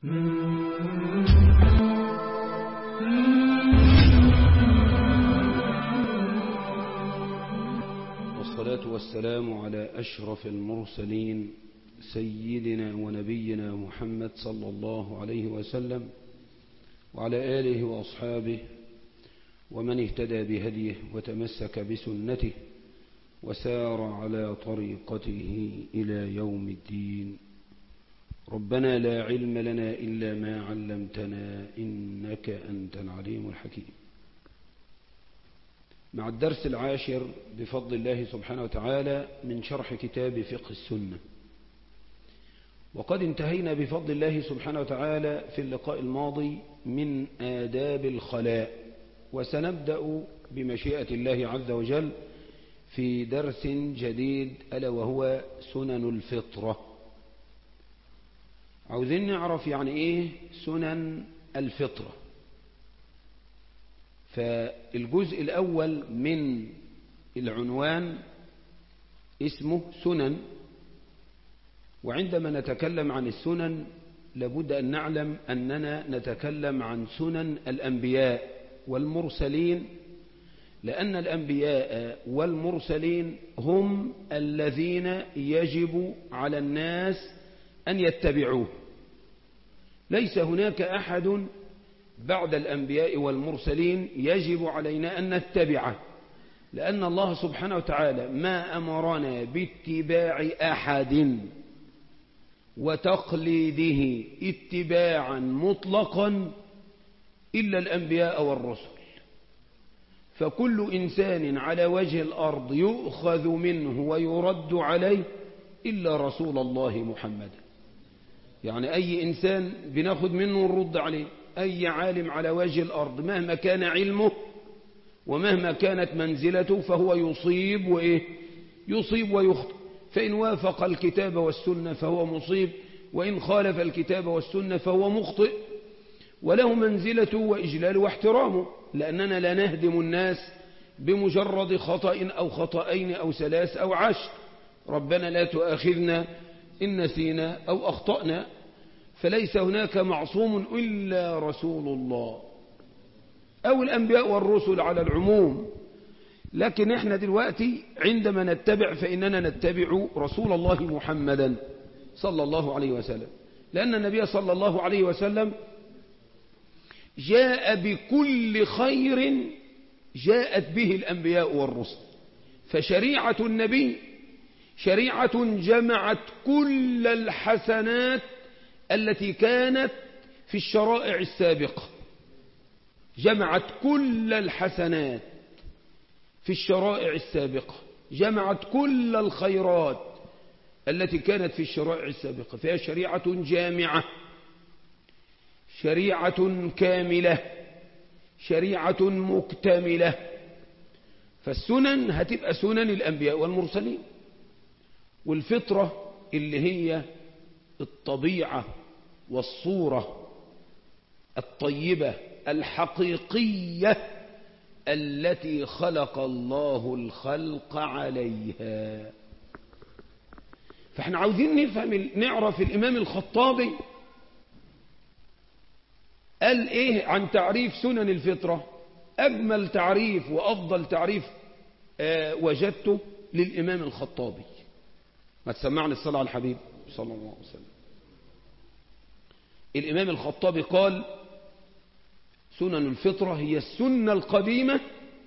والصلاة والسلام على أشرف المرسلين سيدنا ونبينا محمد صلى الله عليه وسلم وعلى آله وأصحابه ومن اهتدى بهديه وتمسك بسنته وسار على طريقته إلى يوم الدين ربنا لا علم لنا إلا ما علمتنا إنك أنت العليم الحكيم مع الدرس العاشر بفضل الله سبحانه وتعالى من شرح كتاب فقه السنة وقد انتهينا بفضل الله سبحانه وتعالى في اللقاء الماضي من آداب الخلاء وسنبدأ بمشيئة الله عز وجل في درس جديد ألا وهو سنن الفطرة عاوزين نعرف يعني إيه سنن الفطرة فالجزء الأول من العنوان اسمه سنن وعندما نتكلم عن السنن لابد أن نعلم أننا نتكلم عن سنن الأنبياء والمرسلين لأن الأنبياء والمرسلين هم الذين يجب على الناس أن يتبعوه ليس هناك أحد بعد الأنبياء والمرسلين يجب علينا أن نتبعه لأن الله سبحانه وتعالى ما أمرنا باتباع أحد وتقليده اتباعا مطلقا إلا الأنبياء والرسل فكل إنسان على وجه الأرض يؤخذ منه ويرد عليه إلا رسول الله محمد يعني أي إنسان بناخد منه ونرد عليه أي عالم على وجه الأرض مهما كان علمه ومهما كانت منزلته فهو يصيب وإيه يصيب ويخطئ فإن وافق الكتاب والسنة فهو مصيب وإن خالف الكتاب والسنة فهو مخطئ وله منزلته وإجلاله واحترامه لأننا لا نهدم الناس بمجرد خطأ أو خطأين أو ثلاث أو عشر ربنا لا تؤاخذنا إن نسينا أو أخطأنا فليس هناك معصوم إلا رسول الله أو الأنبياء والرسل على العموم لكن احنا دلوقتي عندما نتبع فإننا نتبع رسول الله محمدا صلى الله عليه وسلم لأن النبي صلى الله عليه وسلم جاء بكل خير جاءت به الأنبياء والرسل فشريعة النبي شريعة جمعت كل الحسنات التي كانت في الشرائع السابقة جمعت كل الحسنات في الشرائع السابقة جمعت كل الخيرات التي كانت في الشرائع السابقة فهي شريعة جامعة شريعة كاملة شريعة مكتملة فالسنن هتبقى سنن الأنبياء والمرسلين والفطرة اللي هي الطبيعة والصورة الطيبة الحقيقية التي خلق الله الخلق عليها فاحنا عاوزين نفهم نعرف الإمام الخطابي قال ايه عن تعريف سنن الفطرة اجمل تعريف وافضل تعريف آه وجدته للامام الخطابي ما تسمعنا الصلاة على الحبيب صلى الله عليه وسلم الامام الخطابي قال سنن الفطرة هي السنة القديمة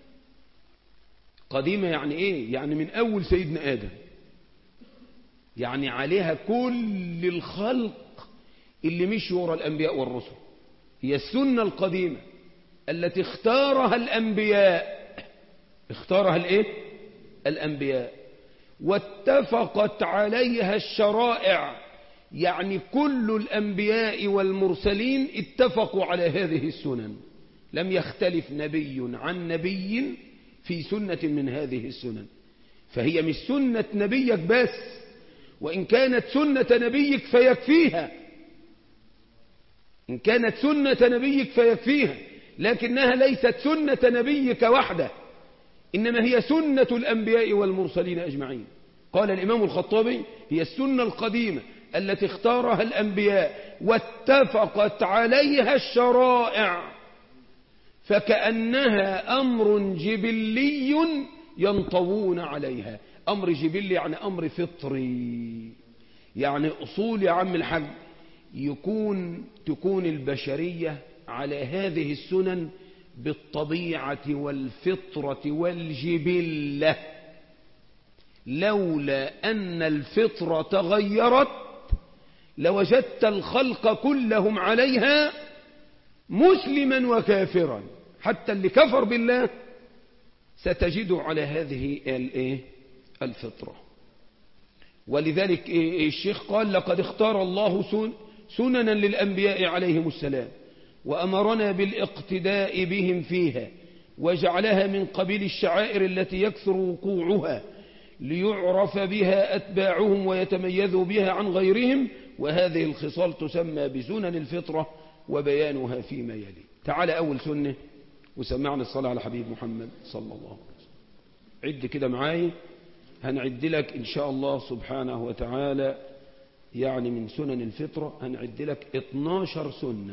قديمة يعني ايه يعني من اول سيدنا ادم يعني عليها كل الخلق اللي مشي ورا الانبياء والرسل هي السنة القديمة التي اختارها الأنبياء اختارها الايه الأنبياء واتفقت عليها الشرائع يعني كل الأنبياء والمرسلين اتفقوا على هذه السنن لم يختلف نبي عن نبي في سنة من هذه السنن فهي مش سنة نبيك بس وإن كانت سنة نبيك فيكفيها إن كانت سنة نبيك فيكفيها لكنها ليست سنة نبيك وحده إنما هي سنة الأنبياء والمرسلين أجمعين قال الإمام الخطابي هي السنة القديمة التي اختارها الأنبياء واتفقت عليها الشرائع فكأنها أمر جبلي ينطوون عليها أمر جبلي يعني أمر فطري يعني أصول يا عم الحاج يكون تكون البشرية على هذه السنن بالطبيعة والفطرة والجبلة لولا أن الفطرة تغيرت لوجدت الخلق كلهم عليها مسلما وكافرا حتى اللي كفر بالله ستجد على هذه الايه الفطرة ولذلك الشيخ قال لقد اختار الله سننا للأنبياء عليهم السلام وأمرنا بالاقتداء بهم فيها وجعلها من قبيل الشعائر التي يكثر وقوعها ليعرف بها أتباعهم ويتميزوا بها عن غيرهم وهذه الخصال تسمى بسنن الفطرة وبيانها فيما يلي تعال أول سنة وسمعنا الصلاة على حبيب محمد صلى الله عليه وسلم عد كده معاي هنعد لك إن شاء الله سبحانه وتعالى يعني من سنن الفطرة هنعد لك 12 سنة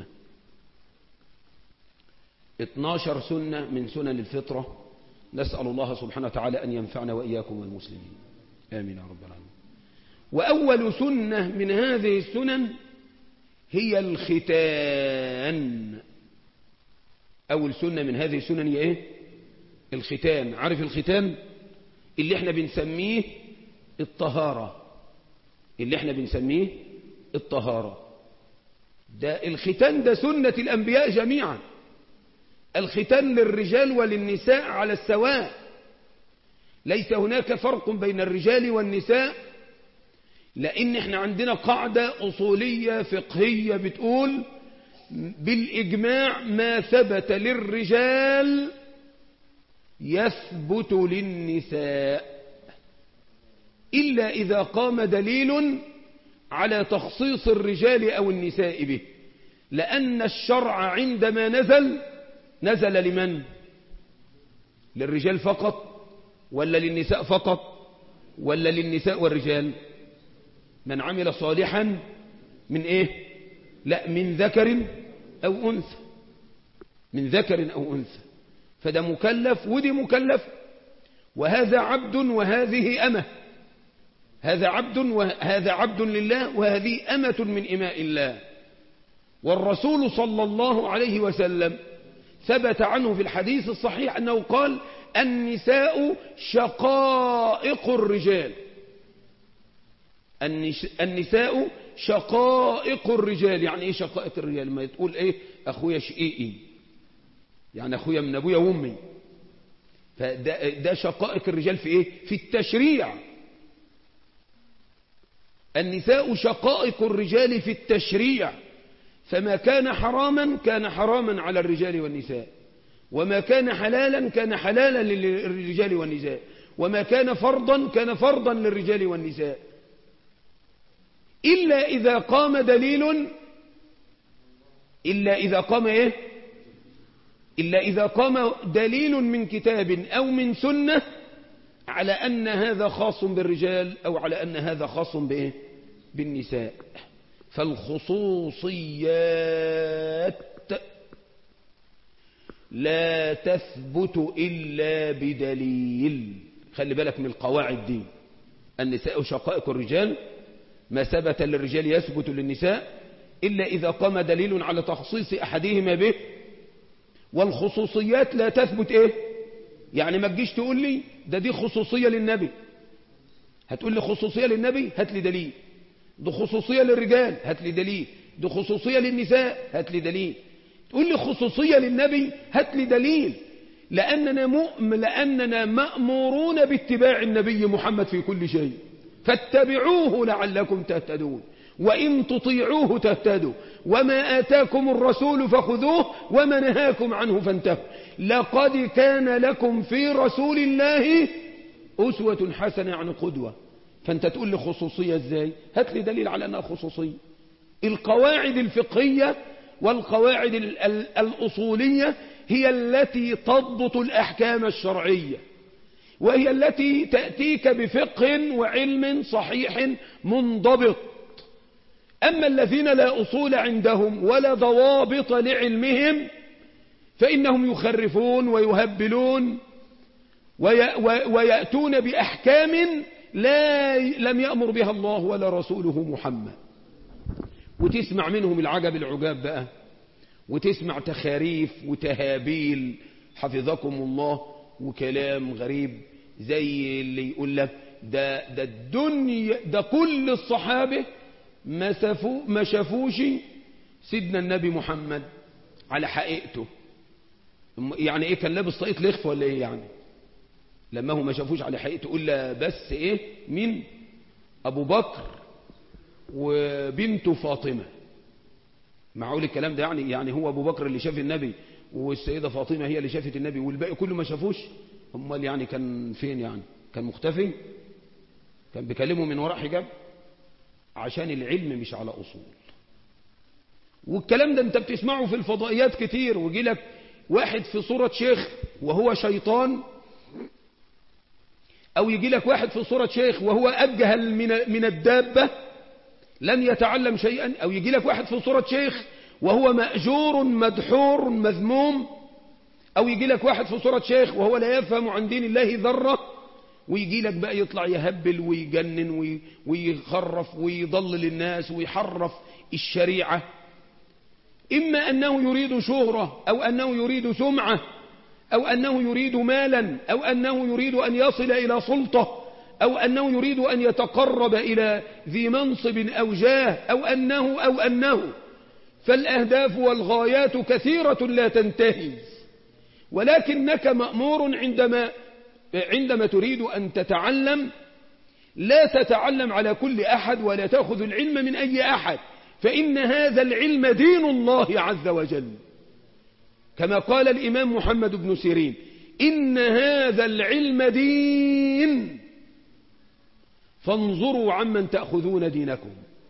12 سنة من سنن الفطرة نسأل الله سبحانه وتعالى أن ينفعنا وإياكم والمسلمين آمين يا رب العالمين وأول سنة من هذه السنن هي الختان أول سنة من هذه السنن هي إيه الختان عارف الختان اللي احنا بنسميه الطهارة اللي احنا بنسميه الطهارة ده الختان ده سنة الأنبياء جميعا الختان للرجال وللنساء على السواء ليس هناك فرق بين الرجال والنساء لأن احنا عندنا قاعدة أصولية فقهية بتقول بالإجماع ما ثبت للرجال يثبت للنساء إلا إذا قام دليل على تخصيص الرجال أو النساء به لأن الشرع عندما نزل نزل لمن للرجال فقط ولا للنساء فقط ولا للنساء والرجال من عمل صالحا من ايه لا من ذكر او انثى من ذكر او انثى فده مكلف ودي مكلف وهذا عبد وهذه أمة هذا عبد وهذا عبد لله وهذه أمة من إماء الله والرسول صلى الله عليه وسلم ثبت عنه في الحديث الصحيح أنه قال النساء شقائق الرجال النساء شقائق الرجال يعني ايه شقائق الرجال ما تقول ايه اخويا شقيقي يعني اخويا من ابويا وامي فده ده شقائق الرجال في ايه في التشريع النساء شقائق الرجال في التشريع فما كان حراما كان حراما على الرجال والنساء وما كان حلالا كان حلالا للرجال والنساء وما كان فرضا كان فرضا للرجال والنساء إلا إذا قام دليل إلا إذا قام إيه إلا إذا قام دليل من كتاب أو من سنة على أن هذا خاص بالرجال أو على أن هذا خاص بإيه بالنساء فالخصوصيات لا تثبت إلا بدليل خلي بالك من القواعد دي النساء شقائق الرجال ما ثبت للرجال يثبت للنساء إلا إذا قام دليل على تخصيص أحدهما به والخصوصيات لا تثبت إيه يعني ما تجيش تقول لي ده دي خصوصية للنبي هتقول لي خصوصية للنبي هات لي دليل ده خصوصية للرجال هات لي دليل ده خصوصية للنساء هات لي دليل تقول لي خصوصية للنبي هات لي دليل لأننا, مؤم لأننا مأمورون باتباع النبي محمد في كل شيء فاتبعوه لعلكم تهتدون وإن تطيعوه تهتدوا وما آتاكم الرسول فخذوه وما نهاكم عنه فانتهوا لقد كان لكم في رسول الله أسوة حسنة يعني قدوة فانت تقول لي خصوصية ازاي هات لي دليل على أنها خصوصية القواعد الفقهية والقواعد الأصولية هي التي تضبط الأحكام الشرعية وهي التي تأتيك بفقه وعلم صحيح منضبط أما الذين لا أصول عندهم ولا ضوابط لعلمهم فإنهم يخرفون ويهبلون ويأتون بأحكام لا لم يأمر بها الله ولا رسوله محمد وتسمع منهم العجب العجاب بقى وتسمع تخاريف وتهابيل حفظكم الله وكلام غريب زي اللي يقول لك ده, ده الدنيا ده كل الصحابة ما, سفو ما شافوش سيدنا النبي محمد على حقيقته يعني ايه كان لابس طاقية لخف ولا ايه يعني لما هو ما شافوش على حقيقته الا بس ايه مين ابو بكر وبنته فاطمة معقول الكلام ده يعني يعني هو ابو بكر اللي شاف النبي والسيدة فاطمة هي اللي شافت النبي والباقي كله ما شافوش امال يعني كان فين يعني كان مختفي كان بيكلمه من وراء حجاب عشان العلم مش على أصول والكلام ده انت بتسمعه في الفضائيات كتير ويجي لك واحد في صورة شيخ وهو شيطان أو يجي لك واحد في صورة شيخ وهو أجهل من من الدابة لم يتعلم شيئا أو يجي لك واحد في صورة شيخ وهو مأجور مدحور مذموم أو يجي لك واحد في صورة شيخ وهو لا يفهم عن دين الله ذرة ويجي لك بقى يطلع يهبل ويجنن ويخرف ويضلل الناس ويحرف الشريعة إما أنه يريد شهرة أو أنه يريد سمعة أو أنه يريد مالا أو أنه يريد أن يصل إلى سلطة أو أنه يريد أن يتقرب إلى ذي منصب أو جاه أو أنه أو أنه فالأهداف والغايات كثيرة لا تنتهي ولكنك مأمور عندما عندما تريد أن تتعلم لا تتعلم على كل أحد ولا تأخذ العلم من أي أحد فإن هذا العلم دين الله عز وجل كما قال الإمام محمد بن سيرين إن هذا العلم دين فانظروا عمن تأخذون دينكم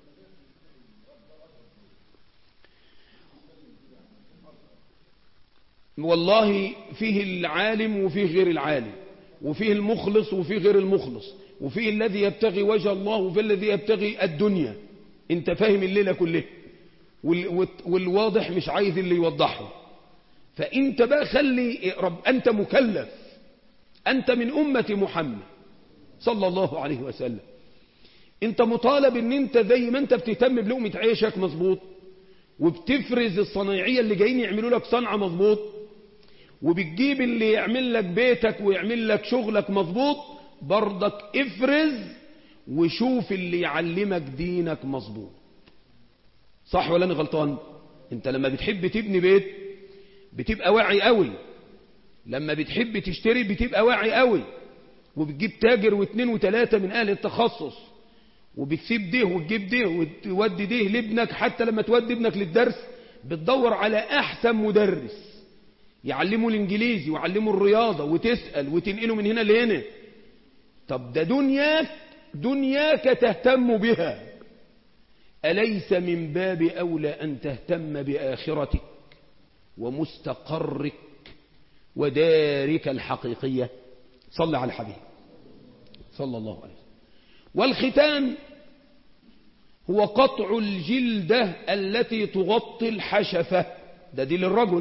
والله فيه العالم وفيه غير العالم وفيه المخلص وفيه غير المخلص وفيه الذي يبتغي وجه الله وفيه الذي يبتغي الدنيا انت فاهم الليلة كلها والواضح مش عايز اللي يوضحه فانت بقى خلي رب انت مكلف انت من امة محمد صلى الله عليه وسلم انت مطالب ان انت زي ما انت بتهتم بلقمة عيشك مظبوط وبتفرز الصنايعية اللي جايين يعملوا لك صنعة مظبوط وبتجيب اللي يعمل لك بيتك ويعمل لك شغلك مظبوط برضك افرز وشوف اللي يعلمك دينك مظبوط صح ولا انا غلطان انت لما بتحب تبني بيت بتبقى واعي قوي لما بتحب تشتري بتبقى واعي قوي وبتجيب تاجر واثنين وثلاثة من اهل التخصص وبتسيب ده وتجيب ده وتودي ده لابنك حتى لما تودي ابنك للدرس بتدور على احسن مدرس يعلمه الانجليزي ويعلمه الرياضة وتسأل وتنقله من هنا لهنا طب ده دنياك دنياك تهتم بها أليس من باب أولى أن تهتم بآخرتك ومستقرك ودارك الحقيقية صلى على الحبيب صلى الله عليه وسلم والختان هو قطع الجلدة التي تغطي الحشفة ده دي للرجل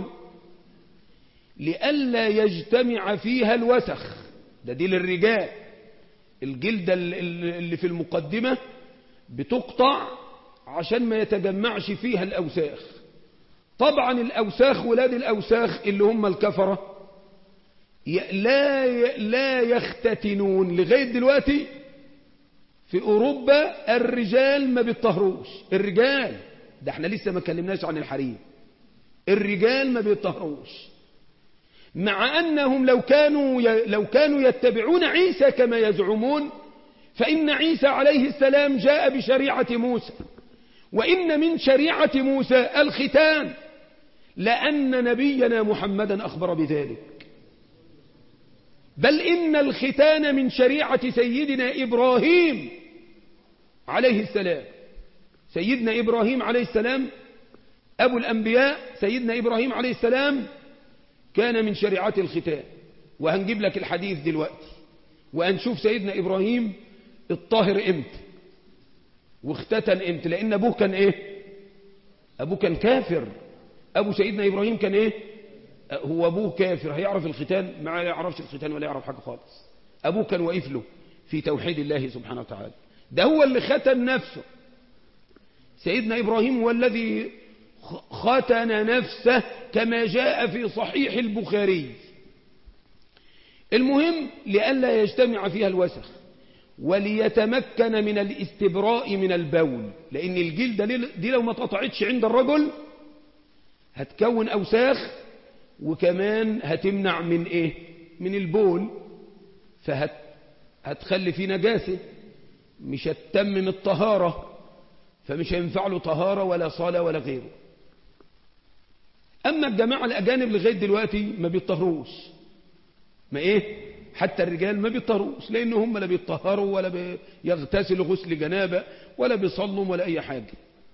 لئلا يجتمع فيها الوسخ ده دي للرجال الجلدة اللي في المقدمة بتقطع عشان ما يتجمعش فيها الأوساخ طبعا الأوساخ ولاد الأوساخ اللي هم الكفرة لا لا يختتنون لغاية دلوقتي في أوروبا الرجال ما بيطهروش الرجال ده احنا لسه ما كلمناش عن الحريم الرجال ما بيطهروش مع أنهم لو كانوا لو كانوا يتبعون عيسى كما يزعمون فإن عيسى عليه السلام جاء بشريعة موسى وإن من شريعة موسى الختان لأن نبينا محمدا أخبر بذلك بل إن الختان من شريعة سيدنا إبراهيم عليه السلام سيدنا إبراهيم عليه السلام أبو الأنبياء سيدنا إبراهيم عليه السلام كان من شريعة الختان وهنجيب لك الحديث دلوقتي وهنشوف سيدنا إبراهيم الطاهر امتى واختتن امتى لان ابوه كان ايه ابوه كان كافر ابو سيدنا ابراهيم كان ايه هو ابوه كافر هيعرف الختان ما يعرفش الختان ولا يعرف حاجه خالص ابوه كان واقف له في توحيد الله سبحانه وتعالى ده هو اللي ختن نفسه سيدنا ابراهيم هو الذي ختن نفسه كما جاء في صحيح البخاري المهم لئلا يجتمع فيها الوسخ وليتمكن من الاستبراء من البول لأن الجلدة دي لو ما اتقطعتش عند الرجل هتكون أوساخ وكمان هتمنع من إيه من البول فهتخلي فيه نجاسة مش هتتمم الطهارة فمش هينفع له طهارة ولا صلاة ولا غيره أما الجماعة الأجانب لغاية دلوقتي ما بيطهروش ما إيه حتى الرجال ما بيطهروش لأن هم لا بيطهروا ولا بيغتسلوا غسل جنابة ولا بيصلوا ولا أي حاجة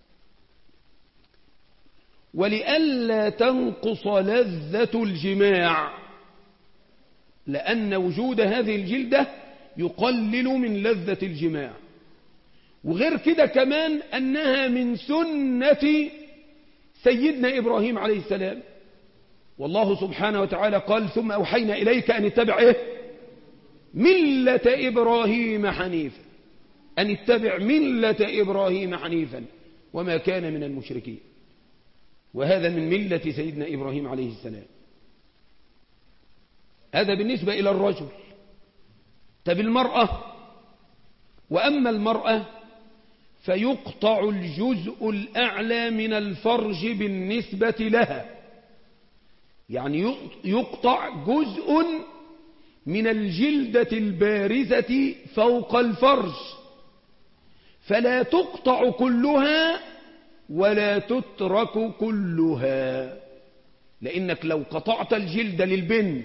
ولئلا تنقص لذة الجماع لأن وجود هذه الجلدة يقلل من لذة الجماع وغير كده كمان أنها من سنة سيدنا إبراهيم عليه السلام والله سبحانه وتعالى قال ثم أوحينا إليك أن اتبع إيه ملة إبراهيم حنيفا أن اتبع ملة إبراهيم حنيفا وما كان من المشركين وهذا من ملة سيدنا إبراهيم عليه السلام هذا بالنسبة إلى الرجل طب المرأة وأما المرأة فيقطع الجزء الأعلى من الفرج بالنسبة لها يعني يقطع جزء من الجلدة البارزة فوق الفرج فلا تقطع كلها ولا تترك كلها لأنك لو قطعت الجلد للبنت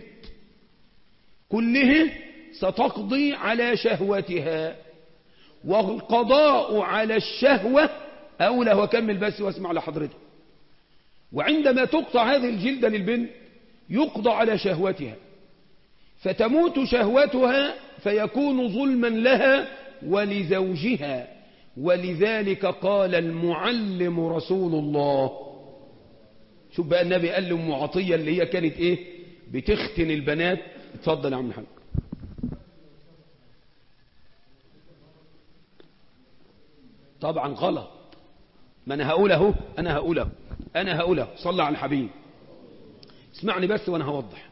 كله ستقضي على شهوتها والقضاء على الشهوة أولى وكمل بس واسمع لحضرتك وعندما تقطع هذه الجلدة للبنت يقضى على شهوتها فتموت شهوتها فيكون ظلما لها ولزوجها ولذلك قال المعلم رسول الله شوف بقى النبي قال لأم عطية اللي هي كانت ايه بتختن البنات اتفضل يا عم الحاج طبعا غلط ما انا هقول اهو انا هقول اهو انا هقول اهو صلى على الحبيب اسمعني بس وانا هوضح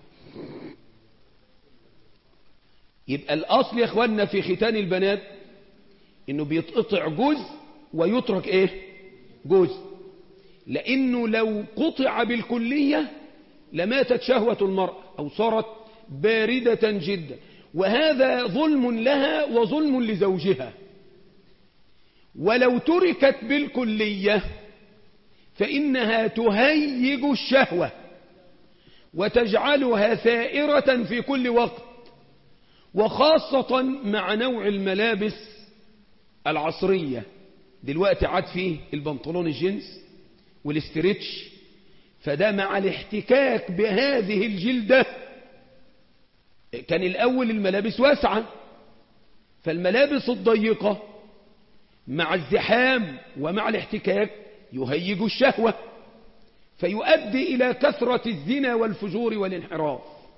يبقى الاصل يا اخواننا في ختان البنات انه بيتقطع جزء ويترك ايه جزء لانه لو قطع بالكلية لماتت شهوة المرأة او صارت باردة جدا وهذا ظلم لها وظلم لزوجها ولو تركت بالكلية فإنها تهيج الشهوة وتجعلها ثائرة في كل وقت وخاصة مع نوع الملابس العصرية دلوقتي عاد فيه البنطلون الجنس والاسترتش فده مع الاحتكاك بهذه الجلدة كان الأول الملابس واسعة فالملابس الضيقة مع الزحام ومع الاحتكاك يهيج الشهوة فيؤدي إلى كثرة الزنا والفجور والانحراف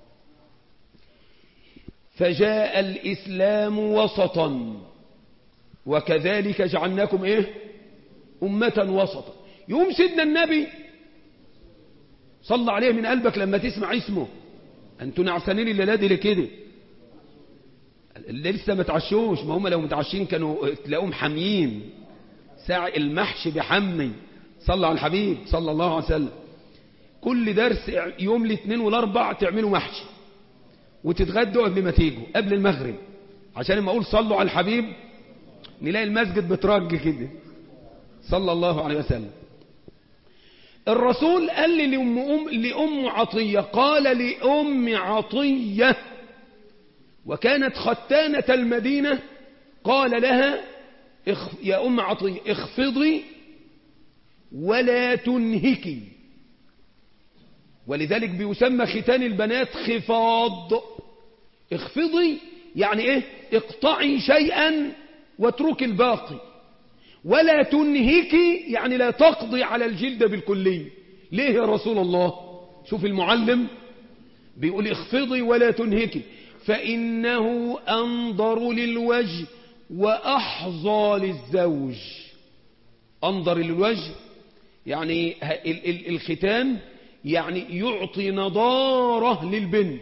فجاء الإسلام وسطا وكذلك جعلناكم إيه أمة وسطا يوم سيدنا النبي صلى عليه من قلبك لما تسمع اسمه أنتوا نعسانين الليلة دي لكده اللي لسه ما تعشوش ما هم لو متعشين كانوا تلاقوهم حاميين ساعة المحش بحمي صلى على الحبيب صلى الله عليه وسلم كل درس يوم الاثنين والاربع تعملوا محشي وتتغدوا قبل ما تيجوا قبل المغرب عشان لما اقول صلوا على الحبيب نلاقي المسجد بترج كده صلى الله عليه وسلم الرسول قال لي لأم, أم لأم عطية قال لأم عطية وكانت ختانة المدينة قال لها يا أم عطية اخفضي ولا تنهكي ولذلك بيسمى ختان البنات خفاض اخفضي يعني ايه اقطعي شيئا واتركي الباقي ولا تنهكي يعني لا تقضي على الجلد بالكلية ليه يا رسول الله شوف المعلم بيقول اخفضي ولا تنهكي فإنه أنظر للوجه وأحظى للزوج أنظر للوجه يعني الختان يعني يعطي نضارة للبنت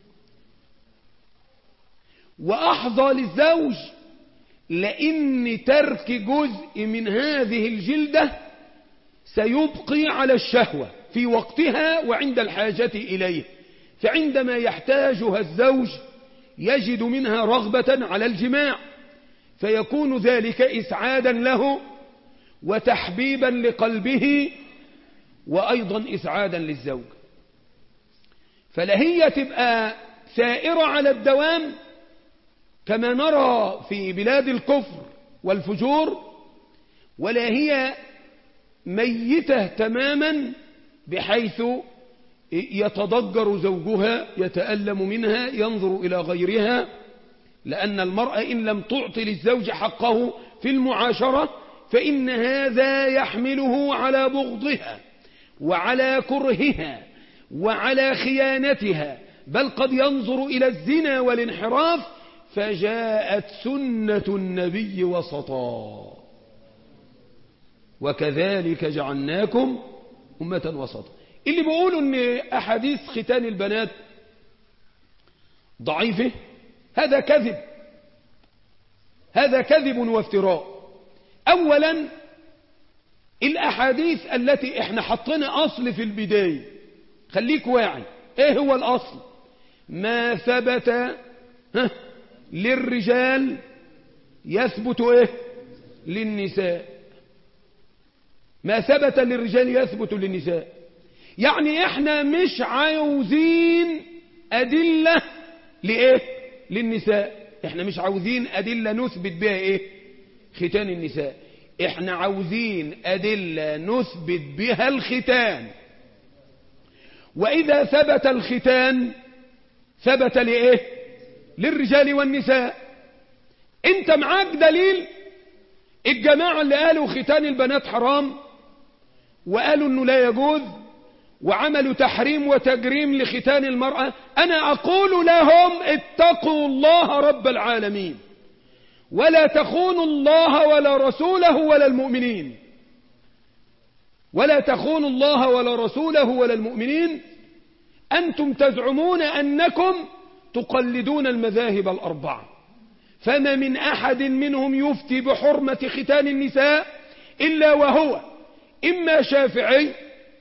وأحظى للزوج لأن ترك جزء من هذه الجلدة سيبقي على الشهوة في وقتها وعند الحاجة إليه فعندما يحتاجها الزوج يجد منها رغبة على الجماع فيكون ذلك إسعادا له وتحبيبا لقلبه وأيضا إسعادا للزوج فلا هي تبقى ثائرة على الدوام كما نرى في بلاد الكفر والفجور ولا هي ميتة تماما بحيث يتضجر زوجها يتألم منها ينظر إلى غيرها لأن المرأة إن لم تعطي للزوج حقه في المعاشرة فإن هذا يحمله على بغضها وعلى كرهها وعلى خيانتها بل قد ينظر إلى الزنا والانحراف فجاءت سنة النبي وسطا وكذلك جعلناكم أمة وسطا اللي بيقولوا ان أحاديث ختان البنات ضعيفة هذا كذب هذا كذب وافتراء أولا الأحاديث التي احنا حطينا أصل في البداية خليك واعي ايه هو الأصل ما ثبت ها للرجال يثبت ايه للنساء ما ثبت للرجال يثبت للنساء يعني احنا مش عاوزين أدلة لإيه للنساء احنا مش عاوزين أدلة نثبت بها إيه ختان النساء احنا عاوزين أدلة نثبت بها الختان وإذا ثبت الختان ثبت لإيه للرجال والنساء انت معاك دليل الجماعة اللي قالوا ختان البنات حرام وقالوا انه لا يجوز وعملوا تحريم وتجريم لختان المرأة أنا أقول لهم اتقوا الله رب العالمين ولا تخونوا الله ولا رسوله ولا المؤمنين ولا تخونوا الله ولا رسوله ولا المؤمنين أنتم تزعمون أنكم تقلدون المذاهب الأربعة فما من أحد منهم يفتي بحرمة ختان النساء إلا وهو إما شافعي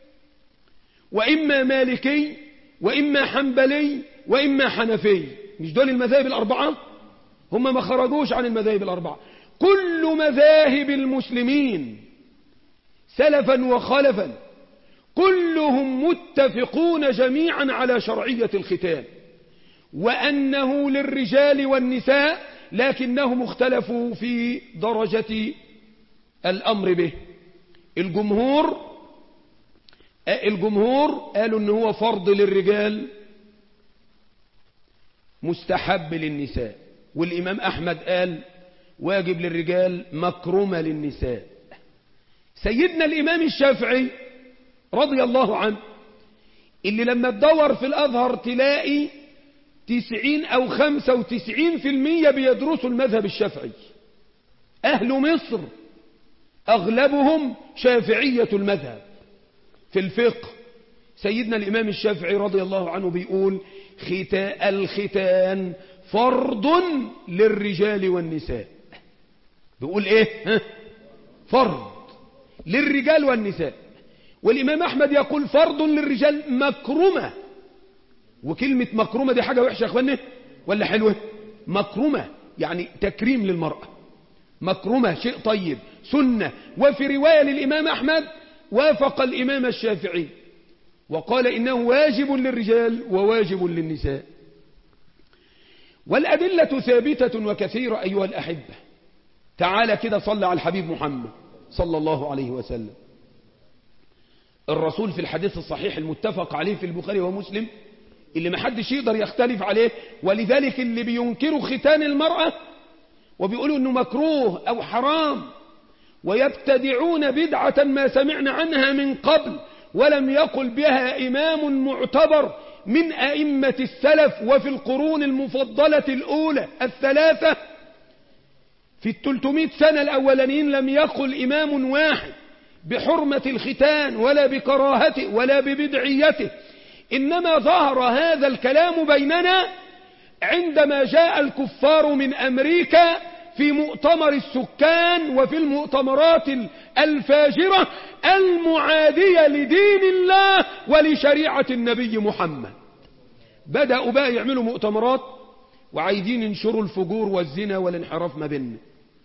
وإما مالكي وإما حنبلي وإما حنفي مش دول المذاهب الأربعة هم ما خرجوش عن المذاهب الأربعة كل مذاهب المسلمين سلفا وخلفا كلهم متفقون جميعا على شرعية الختان وأنه للرجال والنساء لكنهم اختلفوا في درجة الأمر به الجمهور الجمهور قالوا ان هو فرض للرجال مستحب للنساء والإمام أحمد قال واجب للرجال مكرمة للنساء سيدنا الإمام الشافعي رضي الله عنه اللي لما تدور في الأظهر تلاقي تسعين أو خمسة وتسعين في المية بيدرسوا المذهب الشافعي أهل مصر أغلبهم شافعية المذهب في الفقه سيدنا الإمام الشافعي رضي الله عنه بيقول ختاء الختان فرض للرجال والنساء بيقول ايه ها؟ فرض للرجال والنساء والإمام أحمد يقول فرض للرجال مكرمة وكلمة مكرمة دي حاجة وحشة يا أخواني ولا حلوة مكرمة يعني تكريم للمرأة مكرمة شيء طيب سنة وفي رواية للإمام أحمد وافق الإمام الشافعي وقال إنه واجب للرجال وواجب للنساء والأدلة ثابتة وكثيرة أيها الأحبة تعالى كده صلى على الحبيب محمد صلى الله عليه وسلم الرسول في الحديث الصحيح المتفق عليه في البخاري ومسلم اللي ما حدش يقدر يختلف عليه ولذلك اللي بينكروا ختان المرأة وبيقولوا انه مكروه او حرام ويبتدعون بدعة ما سمعنا عنها من قبل ولم يقل بها إمام معتبر من أئمة السلف وفي القرون المفضلة الأولى الثلاثة في التلتمائة سنة الأولانيين لم يقل إمام واحد بحرمة الختان ولا بكراهته ولا ببدعيته إنما ظهر هذا الكلام بيننا عندما جاء الكفار من أمريكا في مؤتمر السكان وفي المؤتمرات الفاجرة المعادية لدين الله ولشريعة النبي محمد بدأوا بقى يعملوا مؤتمرات وعايزين ينشروا الفجور والزنا والانحراف ما بيننا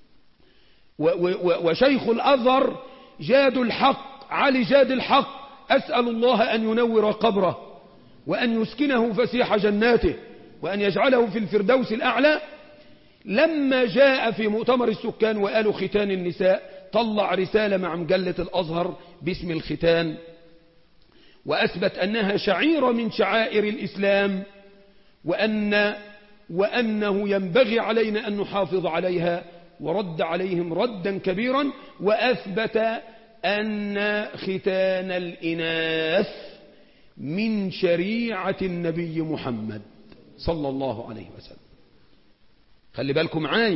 وشيخ الأزهر جاد الحق علي جاد الحق أسأل الله أن ينور قبره وأن يسكنه فسيح جناته وأن يجعله في الفردوس الأعلى لما جاء في مؤتمر السكان وقالوا ختان النساء طلع رسالة مع مجلة الأزهر باسم الختان وأثبت أنها شعيرة من شعائر الإسلام وأن وأنه ينبغي علينا أن نحافظ عليها ورد عليهم ردا كبيرا وأثبت أن ختان الإناث من شريعة النبي محمد صلى الله عليه وسلم خلي بالكم معايا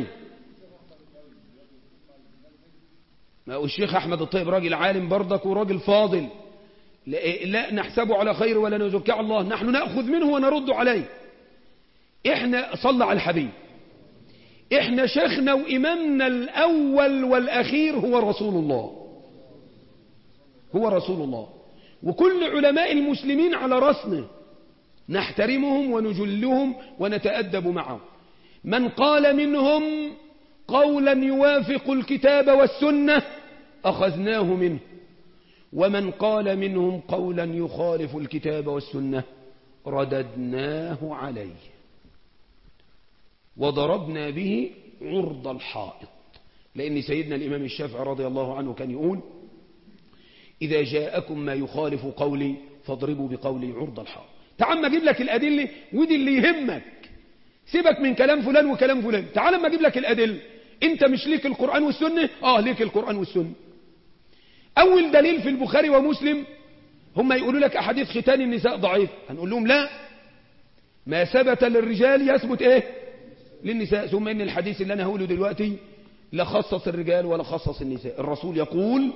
ما هو الشيخ أحمد الطيب راجل عالم برضك وراجل فاضل لا نحسبه على خير ولا نزكي على الله نحن نأخذ منه ونرد عليه احنا صلى على الحبيب احنا شيخنا وإمامنا الأول والأخير هو رسول الله هو رسول الله وكل علماء المسلمين على رأسنا نحترمهم ونجلهم ونتأدب معهم من قال منهم قولا يوافق الكتاب والسنة أخذناه منه ومن قال منهم قولا يخالف الكتاب والسنة رددناه عليه وضربنا به عرض الحائط لأن سيدنا الإمام الشافعي رضي الله عنه كان يقول إذا جاءكم ما يخالف قولي فاضربوا بقولي عرض الحائط تعال ما اجيب لك الأدلة ودي اللي يهمك سيبك من كلام فلان وكلام فلان تعال ما اجيب لك الأدلة انت مش ليك القرآن والسنة اه ليك القرآن والسنة أول دليل في البخاري ومسلم هم يقولوا لك أحاديث ختان النساء ضعيف هنقول لهم لا ما ثبت للرجال يثبت ايه للنساء ثم ان الحديث اللي انا هقوله دلوقتي لا خصص الرجال ولا خصص النساء الرسول يقول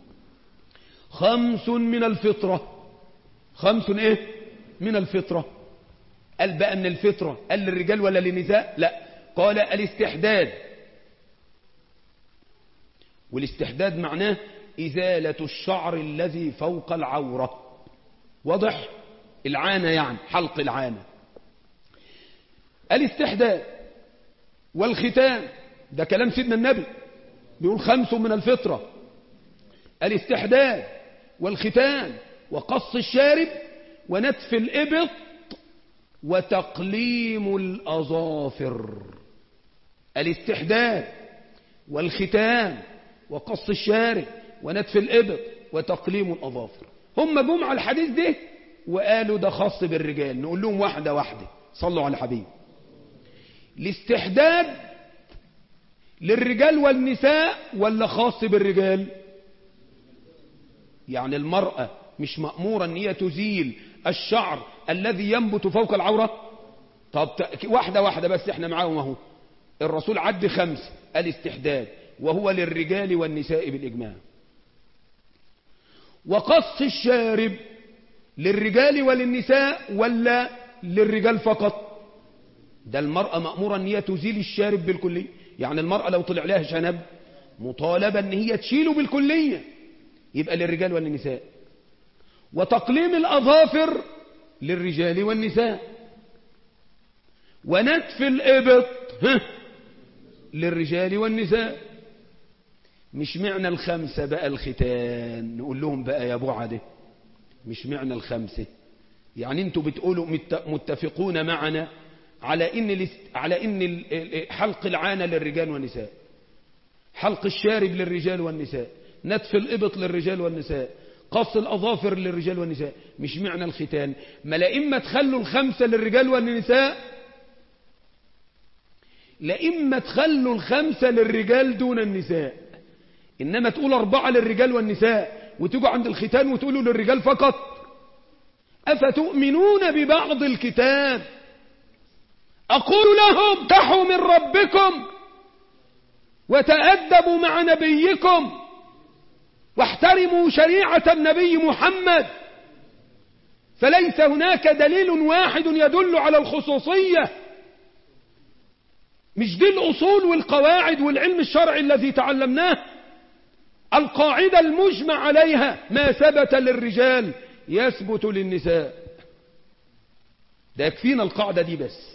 خمس من الفطرة خمس ايه من الفطرة قال بقى من الفطرة قال للرجال ولا للنساء لا قال الاستحداد والاستحداد معناه إزالة الشعر الذي فوق العورة واضح العانة يعني حلق العانة الاستحداد والختان ده كلام سيدنا النبي بيقول خمس من الفطرة الاستحداد والختان وقص الشارب ونتف الإبط وتقليم الأظافر الاستحداد والختان وقص الشارب ونتف الإبط وتقليم الأظافر هم جم على الحديث ده وقالوا ده خاص بالرجال نقول لهم واحدة واحدة صلوا على الحبيب الاستحداد للرجال والنساء ولا خاص بالرجال يعني المرأة مش مأمورة ان هي تزيل الشعر الذي ينبت فوق العورة طب واحدة واحدة بس احنا معاهم اهو الرسول عد خمس الاستحداد وهو للرجال والنساء بالإجماع وقص الشارب للرجال وللنساء ولا للرجال فقط ده المرأة مأمورة ان هي تزيل الشارب بالكلية يعني المرأة لو طلع لها شنب مطالبة ان هي تشيله بالكلية يبقى للرجال والنساء وتقليم الأظافر للرجال والنساء ونتف الإبط للرجال والنساء مش معنى الخمسة بقى الختان نقول لهم بقى يا بعده مش معنى الخمسة يعني انتوا بتقولوا متفقون معنا على ان على ان حلق العانة للرجال والنساء حلق الشارب للرجال والنساء نتف الإبط للرجال والنساء قص الأظافر للرجال والنساء مش معنى الختان ما لا إما تخلوا الخمسة للرجال والنساء لا إما تخلوا الخمسة للرجال دون النساء إنما تقول أربعة للرجال والنساء وتيجوا عند الختان وتقولوا للرجال فقط أفتؤمنون ببعض الكتاب أقول لهم تحوا من ربكم وتأدبوا مع نبيكم واحترموا شريعة النبي محمد فليس هناك دليل واحد يدل على الخصوصية مش دي الأصول والقواعد والعلم الشرعي الذي تعلمناه القاعدة المجمع عليها ما ثبت للرجال يثبت للنساء ده يكفينا القاعدة دي بس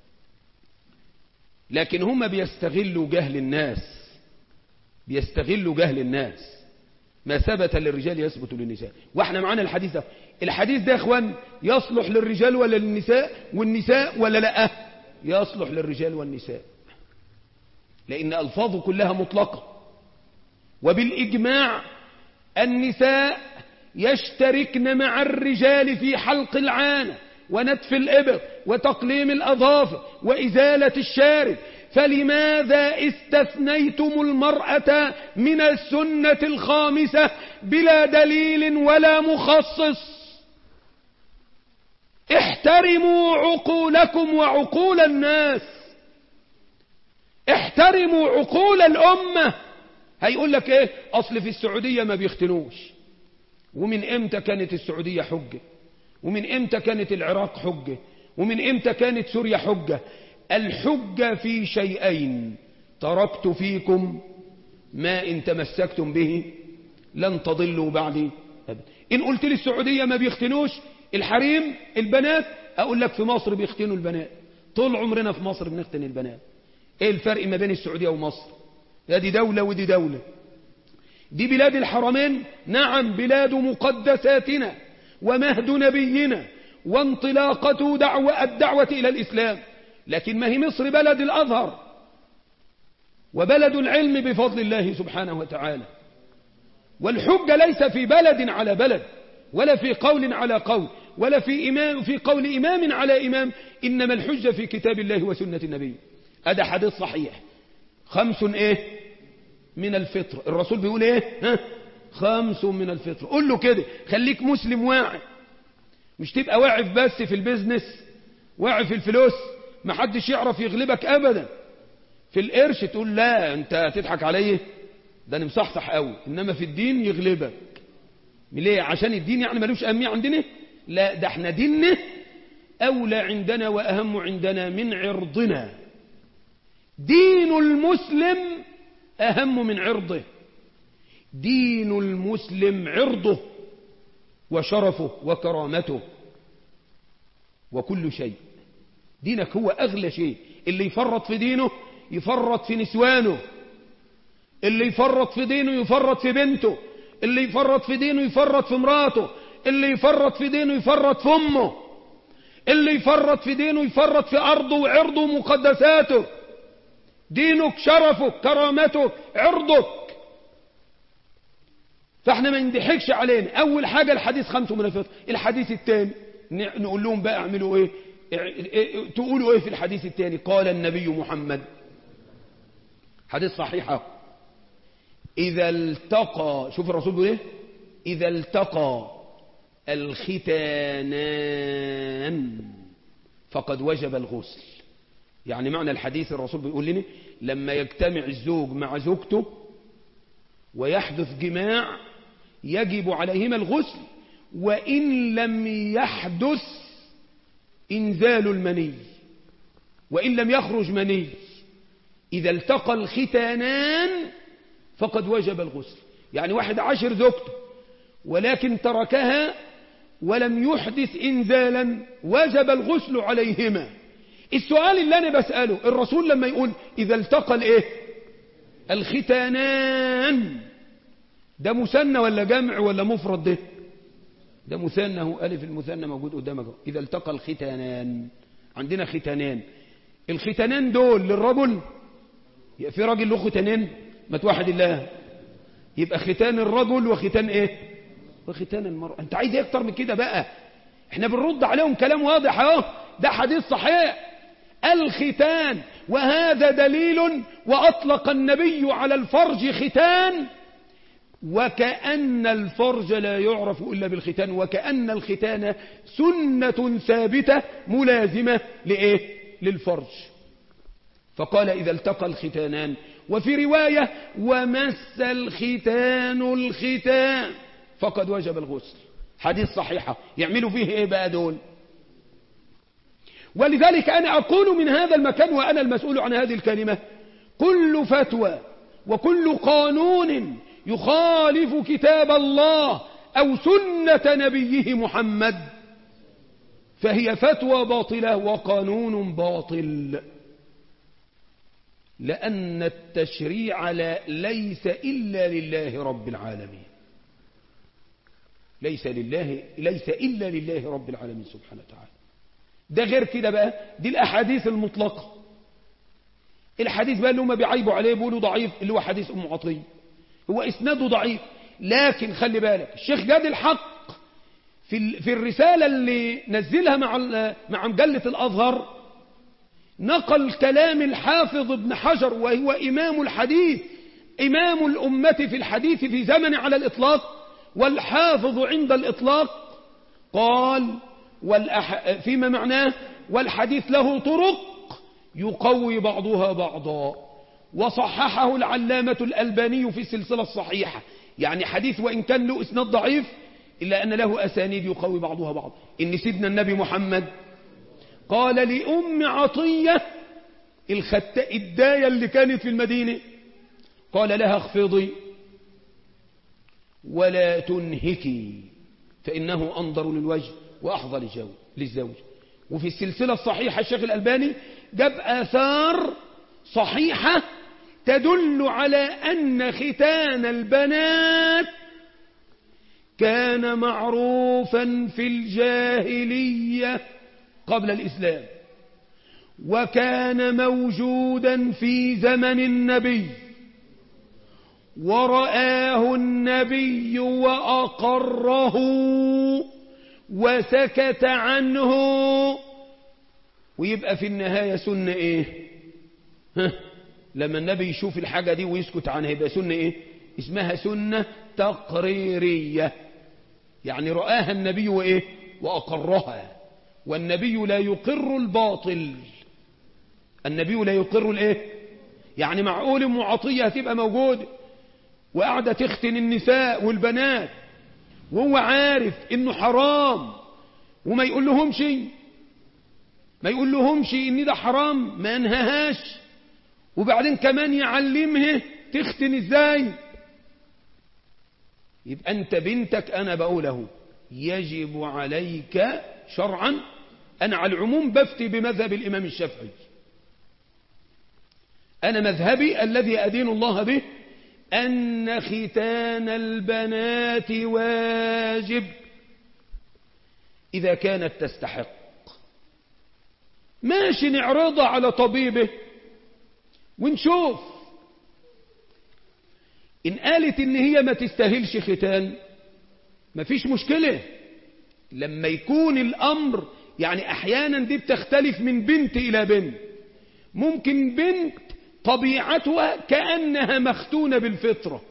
لكن هم بيستغلوا جهل الناس بيستغلوا جهل الناس ما ثبت للرجال يثبت للنساء واحنا معانا الحديث ده الحديث ده يا اخوان يصلح للرجال ولا للنساء والنساء ولا لا يصلح للرجال والنساء لان الفاظه كلها مطلقه وبالاجماع النساء يشتركن مع الرجال في حلق العانه ونتف الإبط وتقليم الأظافر وإزالة الشارب فلماذا استثنيتم المرأة من السنة الخامسة بلا دليل ولا مخصص احترموا عقولكم وعقول الناس احترموا عقول الأمة هيقول لك ايه اصل في السعودية ما بيختنوش ومن امتى كانت السعودية حجة ومن امتى كانت العراق حجة ومن امتى كانت سوريا حجة الحجة في شيئين تركت فيكم ما ان تمسكتم به لن تضلوا بعدي أبدا ان قلت لي السعودية ما بيختنوش الحريم البنات اقول لك في مصر بيختنوا البنات طول عمرنا في مصر بنختن البنات ايه الفرق ما بين السعودية ومصر دي دولة ودي دولة دي بلاد الحرمين نعم بلاد مقدساتنا ومهد نبينا وانطلاقة دعوة الدعوة إلى الإسلام لكن ما هي مصر بلد الأزهر وبلد العلم بفضل الله سبحانه وتعالى والحجة ليس في بلد على بلد ولا في قول على قول ولا في, إمام في قول إمام على إمام إنما الحجة في كتاب الله وسنة النبي هذا حديث صحيح خمس إيه من الفطر الرسول بيقول إيه ها خمس من الفطر قول له كده خليك مسلم واعي مش تبقى واعي بس في البيزنس واعي في الفلوس ما حدش يعرف يغلبك ابدا في القرش تقول لا انت هتضحك عليه ده انا مصحصح قوي انما في الدين يغلبك ليه عشان الدين يعني ملوش اهميه عندنا لا ده احنا ديننا اولى عندنا واهم عندنا من عرضنا دين المسلم اهم من عرضه دين المسلم عرضه وشرفه وكرامته وكل شيء دينك هو أغلى شيء اللي يفرط في دينه يفرط في نسوانه اللي يفرط في دينه يفرط في بنته اللي يفرط في دينه يفرط في مراته اللي يفرط في دينه يفرط في أمه اللي يفرط في دينه يفرط في أرضه وعرضه ومقدساته دينك شرفك كرامتك عرضك فاحنا ما نضحكش علينا اول حاجة الحديث خمسة من الفطر الحديث الثاني نقول لهم بقى اعملوا ايه تقولوا ايه في الحديث الثاني قال النبي محمد حديث صحيحة اذا التقى شوف الرسول بيقول ايه اذا التقى الختانان فقد وجب الغسل يعني معنى الحديث الرسول بيقول لنا لما يجتمع الزوج مع زوجته ويحدث جماع يجب عليهما الغسل وإن لم يحدث إنزال المني وإن لم يخرج مني إذا التقى الختانان فقد وجب الغسل يعني واحد عشر زوجته ولكن تركها ولم يحدث إنزالا وجب الغسل عليهما السؤال اللي أنا بسأله الرسول لما يقول إذا التقى الإيه الختانان ده مثنى ولا جمع ولا مفرد ده ده مثنى هو ألف المثنى موجود قدامك إذا التقى الختانان عندنا ختانان الختانان دول للرجل يبقى في راجل له ختانين ما توحد الله يبقى ختان الرجل وختان ايه وختان المرأة انت عايز ايه اكتر من كده بقى احنا بنرد عليهم كلام واضح اهو ده حديث صحيح الختان وهذا دليل وأطلق النبي على الفرج ختان وكأن الفرج لا يعرف إلا بالختان وكأن الختان سنة ثابتة ملازمة لإيه؟ للفرج فقال إذا التقى الختانان وفي رواية ومس الختان الختان فقد وجب الغسل حديث صحيحة يعملوا فيه إيه بقى دول ولذلك أنا أقول من هذا المكان وأنا المسؤول عن هذه الكلمة كل فتوى وكل قانون يخالف كتاب الله أو سنة نبيه محمد فهي فتوى باطلة وقانون باطل لأن التشريع لا ليس إلا لله رب العالمين ليس لله ليس إلا لله رب العالمين سبحانه وتعالى ده غير كده بقى دي الأحاديث المطلقة الحديث بقى اللي هم بيعيبوا عليه بيقولوا ضعيف اللي هو حديث أم عطية هو إسناده ضعيف لكن خلي بالك الشيخ جاد الحق في في الرسالة اللي نزلها مع مع مجلة الأزهر نقل كلام الحافظ ابن حجر وهو إمام الحديث إمام الأمة في الحديث في زمن على الإطلاق والحافظ عند الإطلاق قال والأح... فيما معناه والحديث له طرق يقوي بعضها بعضا وصححه العلامة الألباني في السلسلة الصحيحة يعني حديث وإن كان له إسناد ضعيف إلا أن له أسانيد يقوي بعضها بعض إن سيدنا النبي محمد قال لأم عطية الخت... الداية اللي كانت في المدينة قال لها اخفضي ولا تنهكي فإنه أنظر للوجه وأحظى للجو للزوج وفي السلسلة الصحيحة الشيخ الألباني جاب آثار صحيحة تدل على أن ختان البنات كان معروفا في الجاهلية قبل الإسلام وكان موجودا في زمن النبي ورآه النبي وأقره وسكت عنه ويبقى في النهاية سنة ايه ها لما النبي يشوف الحاجة دي ويسكت عنها يبقى سنة ايه اسمها سنة تقريرية يعني رآها النبي وايه وأقرها والنبي لا يقر الباطل النبي لا يقر الايه يعني معقول ام عطيه هتبقى موجوده وقاعده تختن النساء والبنات وهو عارف انه حرام وما يقول لهم شيء ما يقول لهمش ان ده حرام ما انهاهاش وبعدين كمان يعلمها تختن ازاي يبقى انت بنتك انا بقوله يجب عليك شرعا انا على العموم بفتي بمذهب الامام الشافعي انا مذهبي الذي ادين الله به ان ختان البنات واجب اذا كانت تستحق ماشي نعرضها على طبيبه ونشوف إن قالت إن هي ما تستاهلش ختان مفيش مشكلة لما يكون الأمر يعني أحيانا دي بتختلف من بنت إلى بنت ممكن بنت طبيعتها كأنها مختونة بالفطرة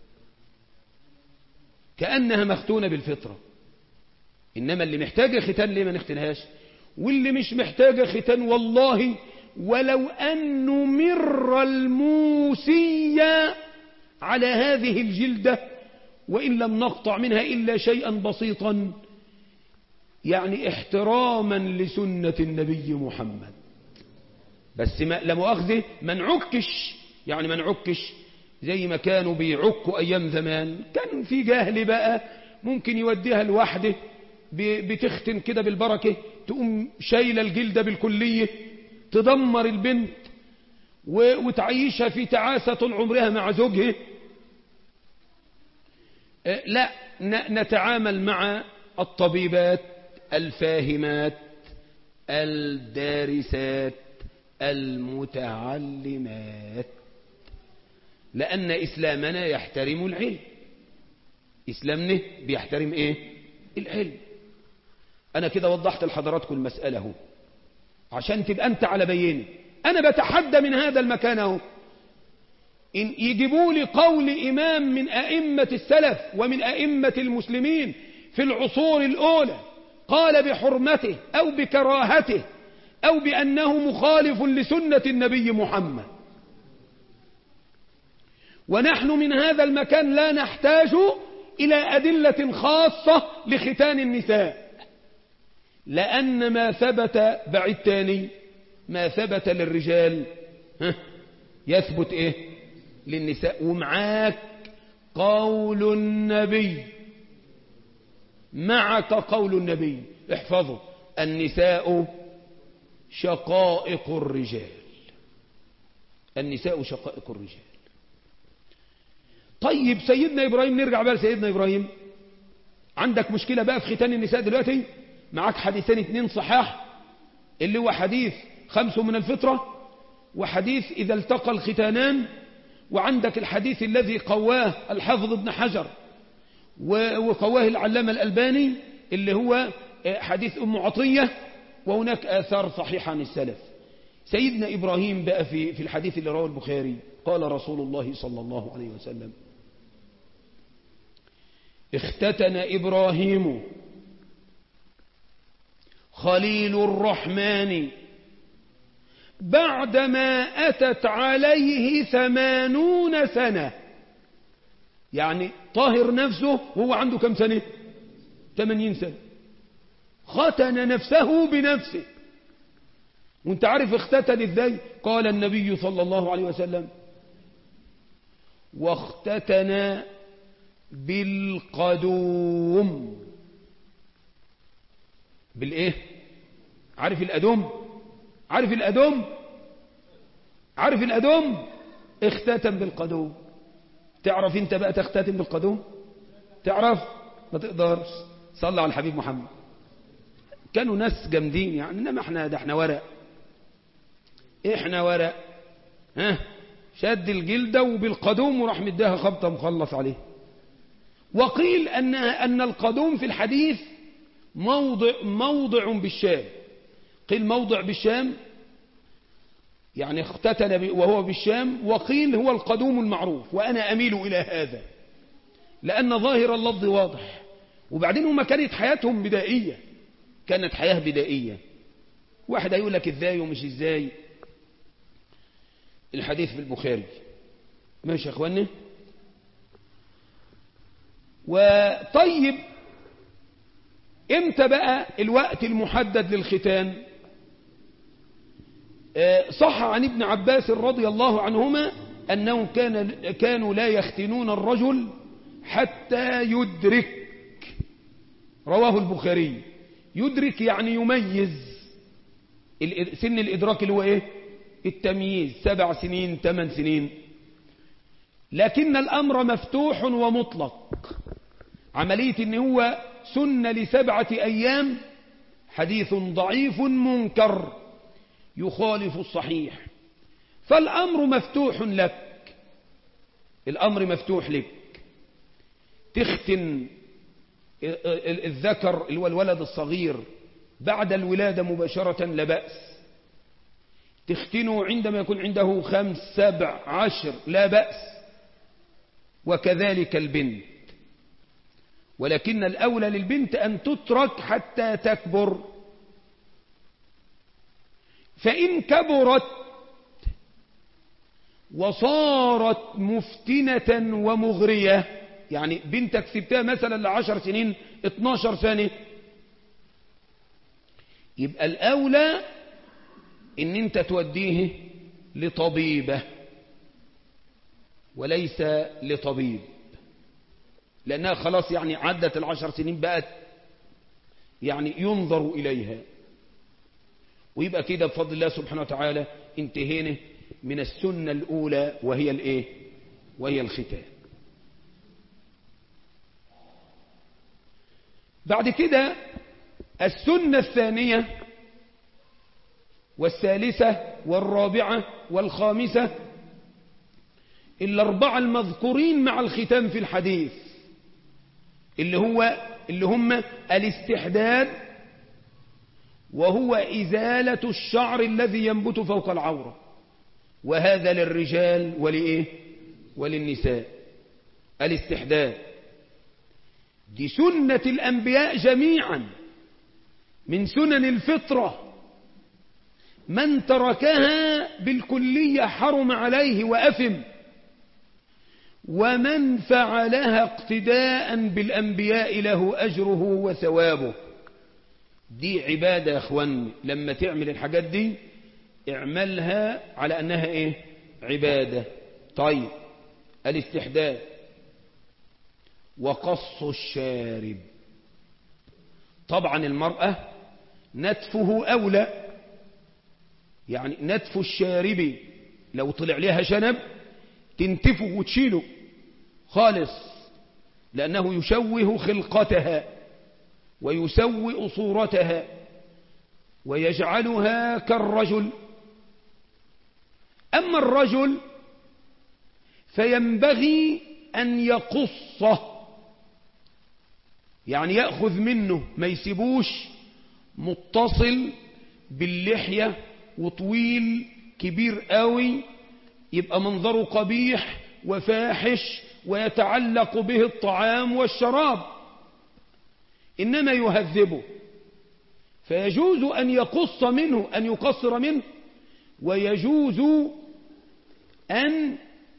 كأنها مختونة بالفطرة إنما اللي محتاجة ختان ليه ما نختنهاش واللي مش محتاجة ختان والله ولو أن نمر الموسية على هذه الجلدة وإن لم نقطع منها إلا شيئا بسيطا يعني احتراما لسنة النبي محمد بس ما لمؤاخذه ما نعكش يعني ما نعكش زي ما كانوا بيعكوا أيام زمان كان في جهل بقى ممكن يوديها لوحده بتختن كده بالبركة تقوم شايلة الجلدة بالكلية تدمر البنت وتعيشها في تعاسة طول عمرها مع زوجها لا نتعامل مع الطبيبات الفاهمات الدارسات المتعلمات لأن إسلامنا يحترم العلم إسلامنا بيحترم إيه العلم أنا كده وضحت لحضراتكم المسألة هو عشان تبقى أنت على بينه أنا بتحدى من هذا المكان اهو إن يجيبوا لي قول إمام من أئمة السلف ومن أئمة المسلمين في العصور الأولى قال بحرمته أو بكراهته أو بأنه مخالف لسنة النبي محمد ونحن من هذا المكان لا نحتاج إلى أدلة خاصة لختان النساء لأن ما ثبت بعد تاني ما ثبت للرجال ها يثبت إيه للنساء ومعاك قول النبي معك قول النبي احفظوا النساء شقائق الرجال النساء شقائق الرجال طيب سيدنا إبراهيم نرجع بقى لسيدنا إبراهيم عندك مشكلة بقى في ختان النساء دلوقتي معاك حديثين اتنين صحاح اللي هو حديث خمس من الفطرة وحديث إذا التقى الختانان وعندك الحديث الذي قواه الحافظ ابن حجر وقواه العلامة الألباني اللي هو حديث أم عطية وهناك آثار صحيحة عن السلف سيدنا إبراهيم بقى في, في الحديث اللي رواه البخاري قال رسول الله صلى الله عليه وسلم اختتن إبراهيم خليل الرحمن بعدما أتت عليه ثمانون سنة يعني طاهر نفسه وهو عنده كم سنة ثمانين سنة ختن نفسه بنفسه وانت عارف اختتن ازاي قال النبي صلى الله عليه وسلم واختتن بالقدوم بالايه عارف الأدوم عارف الأدوم عارف الأدوم اختتم بالقدوم تعرف انت بقى تختتم بالقدوم تعرف ما تقدرش صلى على الحبيب محمد كانوا ناس جامدين يعني انما احنا ده احنا ورق احنا ورق ها شد الجلدة وبالقدوم وراح مديها خبطة مخلص عليه وقيل أن, أن القدوم في الحديث موضع, موضع بالشام قيل موضع بالشام يعني اختتن وهو بالشام وقيل هو القدوم المعروف وأنا أميل إلى هذا لأن ظاهر اللفظ واضح وبعدين هما كانت حياتهم بدائية كانت حياة بدائية واحد هيقول لك ازاي ومش ازاي الحديث في البخاري ماشي يا اخواني وطيب امتى بقى الوقت المحدد للختان صح عن ابن عباس رضي الله عنهما أنهم كان كانوا لا يختنون الرجل حتى يدرك رواه البخاري يدرك يعني يميز سن الإدراك اللي هو إيه التمييز سبع سنين ثمان سنين لكن الأمر مفتوح ومطلق عملية ان هو سن لسبعة أيام حديث ضعيف منكر يخالف الصحيح فالأمر مفتوح لك الأمر مفتوح لك تختن الذكر اللي هو الولد الصغير بعد الولادة مباشرة لا بأس تختنه عندما يكون عنده خمس سبع عشر لا بأس وكذلك البنت ولكن الأولى للبنت أن تترك حتى تكبر فإن كبرت وصارت مفتنة ومغرية يعني بنتك سبتها مثلا لعشر سنين 12 سنة يبقى الأولى ان انت توديه لطبيبة وليس لطبيب لأنها خلاص يعني عدت العشر سنين بقت يعني ينظر إليها ويبقى كده بفضل الله سبحانه وتعالى انتهينا من السنة الأولى وهي الإيه وهي الختان بعد كده السنة الثانية والثالثة والرابعة والخامسة الأربعة المذكورين مع الختام في الحديث اللي هو اللي هم الاستحداد وهو إزالة الشعر الذي ينبت فوق العورة وهذا للرجال ولإيه وللنساء الاستحداد دي سنة الأنبياء جميعا من سنن الفطرة من تركها بالكلية حرم عليه وأثم ومن فعلها اقتداء بالأنبياء له أجره وثوابه دي عبادة يا أخوان لما تعمل الحاجات دي اعملها على أنها إيه عبادة طيب الاستحداث وقص الشارب طبعا المرأة نتفه أولى يعني نتف الشارب لو طلع لها شنب تنتفه وتشيله خالص لأنه يشوه خلقتها ويسوئ صورتها ويجعلها كالرجل أما الرجل فينبغي أن يقصه يعني يأخذ منه ما يسيبوش متصل باللحية وطويل كبير قوي يبقى منظره قبيح وفاحش ويتعلق به الطعام والشراب إنما يهذبه فيجوز أن يقص منه أن يقصر منه ويجوز أن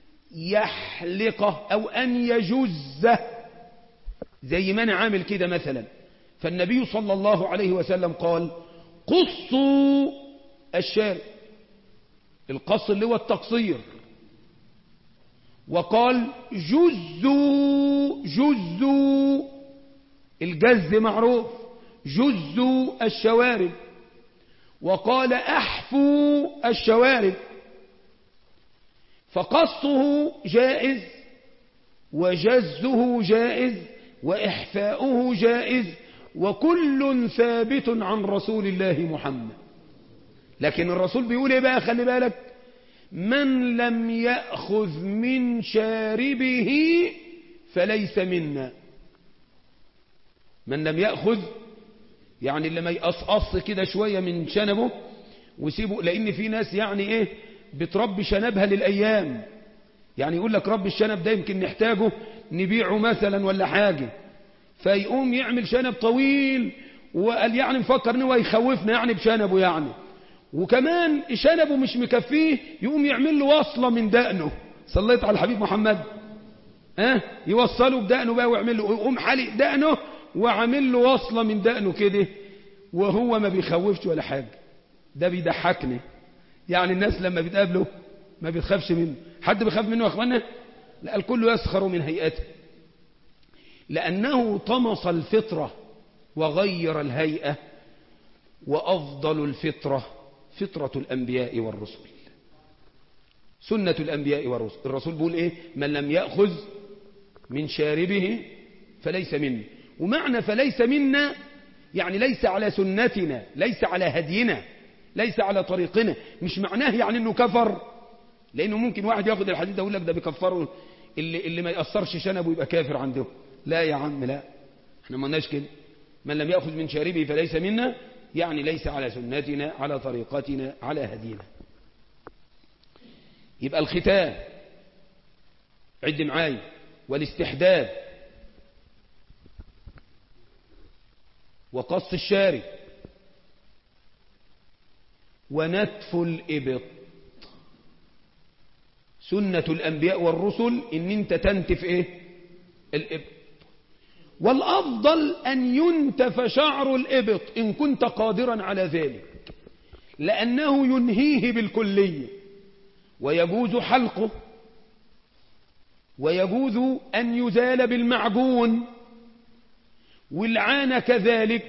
يحلقه أو أن يجزه زي ما أنا عامل كده مثلا فالنبي صلى الله عليه وسلم قال قصوا الشارع القص اللي هو التقصير وقال جزوا جزوا الجز معروف جزوا الشوارب وقال احفوا الشوارب فقصه جائز وجزه جائز وإحفاؤه جائز وكل ثابت عن رسول الله محمد لكن الرسول بيقول ايه بقى خلي بالك من لم يأخذ من شاربه فليس منا من لم يأخذ يعني اللي ما يقصقص كده شوية من شنبه ويسيبه لأن في ناس يعني ايه بتربي شنبها للأيام يعني يقول لك رب الشنب ده يمكن نحتاجه نبيعه مثلا ولا حاجة فيقوم يعمل شنب طويل وقال يعني مفكر ان هو يخوفنا يعني بشنبه يعني وكمان شنبه مش مكفيه يقوم يعمل له وصلة من دقنه صليت على الحبيب محمد ها أه؟ يوصله بدقنه بقى ويعمل له يقوم حلق دقنه وعامل له وصلة من دقنه كده وهو ما بيخوفش ولا حاجة ده بيضحكني يعني الناس لما بتقابله ما بتخافش منه حد بيخاف منه يا اخوانا لا الكل يسخر من هيئته لأنه طمس الفطرة وغير الهيئة وأفضل الفطرة فطرة الأنبياء والرسل سنة الأنبياء والرسل الرسول بيقول إيه من لم يأخذ من شاربه فليس مني ومعنى فليس منا يعني ليس على سنتنا ليس على هدينا ليس على طريقنا مش معناه يعني انه كفر لانه ممكن واحد ياخد الحديث ده يقول لك ده بيكفروا اللي, اللي ما يأثرش شنبه يبقى كافر عنده لا يا عم لا احنا ما قلناش كده من لم يأخذ من شاربه فليس منا يعني ليس على سنتنا على طريقتنا على هدينا يبقى الختان عد معاي والاستحداد وقص الشارب ونتف الإبط سنة الأنبياء والرسل إن أنت تنتف إيه الإبط والأفضل أن ينتف شعر الإبط إن كنت قادرا على ذلك لأنه ينهيه بالكلية ويجوز حلقه ويجوز أن يزال بالمعجون والعانة كذلك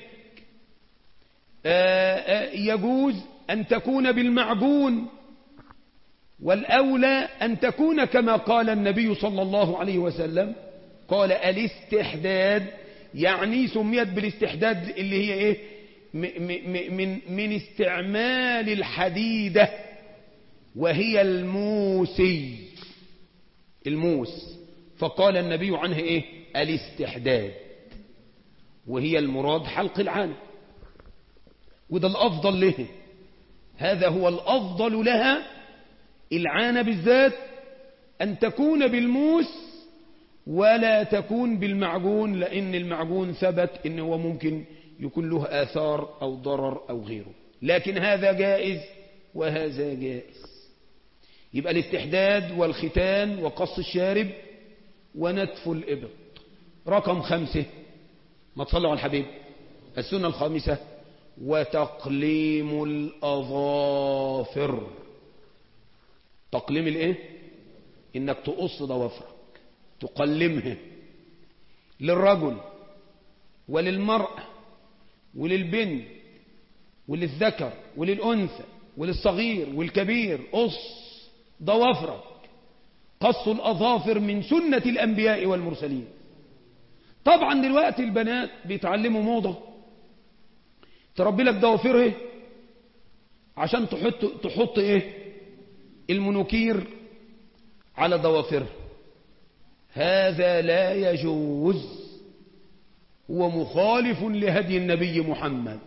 يجوز أن تكون بالمعجون والأولى أن تكون كما قال النبي صلى الله عليه وسلم قال الاستحداد يعني سميت بالاستحداد اللي هي ايه من, من استعمال الحديدة وهي الموسي الموس فقال النبي عنه ايه الاستحداد وهي المراد حلق العانة وده الأفضل له هذا هو الأفضل لها العانة بالذات أن تكون بالموس ولا تكون بالمعجون لأن المعجون ثبت أنه هو ممكن يكون له آثار أو ضرر أو غيره لكن هذا جائز وهذا جائز يبقى الاستحداد والختان وقص الشارب ونتف الإبط رقم خمسة ما تصلوا على الحبيب السنة الخامسة وتقليم الأظافر تقليم الايه انك تقص ضوافرك تقلمها للرجل وللمرأة وللبنت وللذكر وللأنثى وللصغير والكبير قص ضوافرك قص الأظافر من سنة الأنبياء والمرسلين طبعا دلوقتي البنات بيتعلموا موضة تربي لك ضوافرها عشان تحط تحط ايه المنوكير على ضوافرها هذا لا يجوز هو مخالف لهدي النبي محمد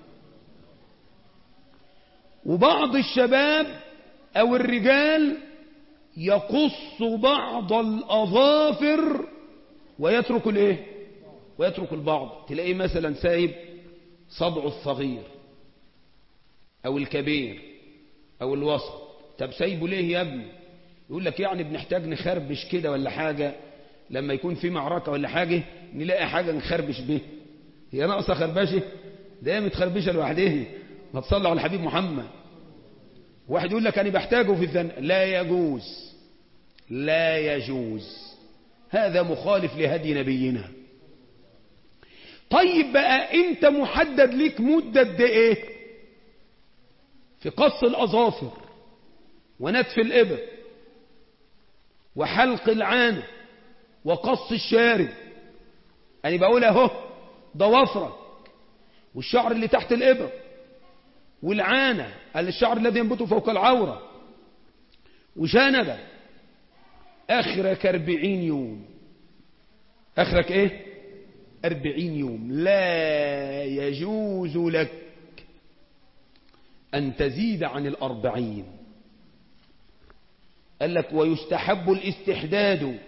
وبعض الشباب او الرجال يقص بعض الاظافر ويترك الايه ويترك البعض تلاقيه مثلا سايب صبعه الصغير او الكبير او الوسط طب سايبه ليه يا ابني يقول لك يعني بنحتاج نخربش كده ولا حاجة لما يكون في معركة ولا حاجة نلاقي حاجة نخربش به هي ناقصة خربشة ده هي متخربشة لوحدها ما تصلى على الحبيب محمد واحد يقول لك أنا بحتاجه في الذنب لا يجوز لا يجوز هذا مخالف لهدي نبينا طيب بقى انت محدد ليك مدة ده ايه في قص الأظافر ونتف الإبر وحلق العانة وقص الشارب أنا بقول اهو ضوافرك والشعر اللي تحت الإبر والعانة الشعر الذي ينبت فوق العورة وشنبة آخرك أربعين يوم آخرك إيه أربعين يوم لا يجوز لك أن تزيد عن الأربعين قال لك ويستحب الاستحداد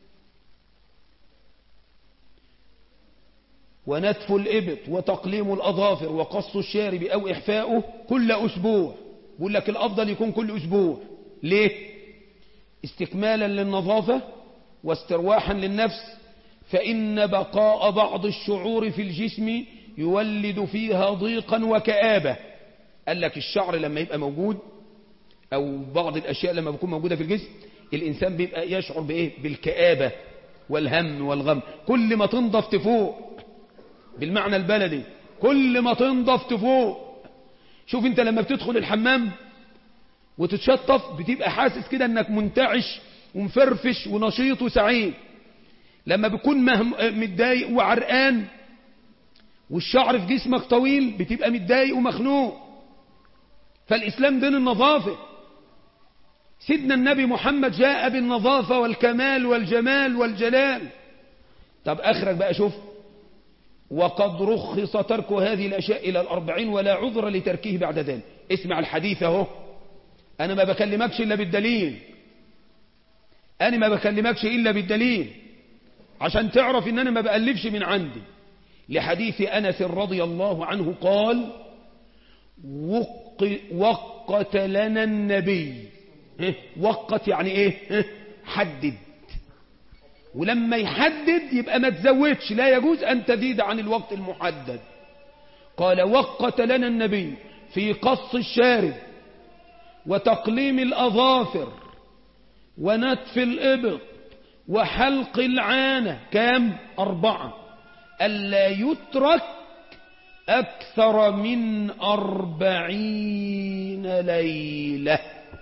ونتف الإبط وتقليم الأظافر وقص الشارب أو إحفاؤه كل أسبوع بقول لك الأفضل يكون كل أسبوع ليه استكمالا للنظافة واسترواحا للنفس فإن بقاء بعض الشعور في الجسم يولد فيها ضيقا وكآبة قال لك الشعر لما يبقى موجود أو بعض الأشياء لما بتكون موجودة في الجسم الإنسان بيبقى يشعر بإيه بالكآبة والهم والغم كل ما تنضف تفوق بالمعنى البلدي كل ما تنضف تفوق شوف انت لما بتدخل الحمام وتتشطف بتبقى حاسس كده انك منتعش ومفرفش ونشيط وسعيد لما بتكون متضايق وعرقان والشعر في جسمك طويل بتبقى متضايق ومخنوق فالإسلام دين النظافة سيدنا النبي محمد جاء بالنظافة والكمال والجمال والجلال طب آخرك بقى شوف وقد رخص ترك هذه الأشياء إلى الأربعين ولا عذر لتركه بعد ذلك اسمع الحديث اهو أنا ما بكلمكش إلا بالدليل أنا ما بكلمكش إلا بالدليل عشان تعرف إن أنا ما بألفش من عندي لحديث أنس رضي الله عنه قال وقت لنا النبي وقت يعني ايه حدد ولما يحدد يبقى ما تزودش لا يجوز أن تزيد عن الوقت المحدد قال وقت لنا النبي في قص الشارب وتقليم الأظافر ونتف الإبط وحلق العانة كام أربعة ألا يترك أكثر من أربعين ليلة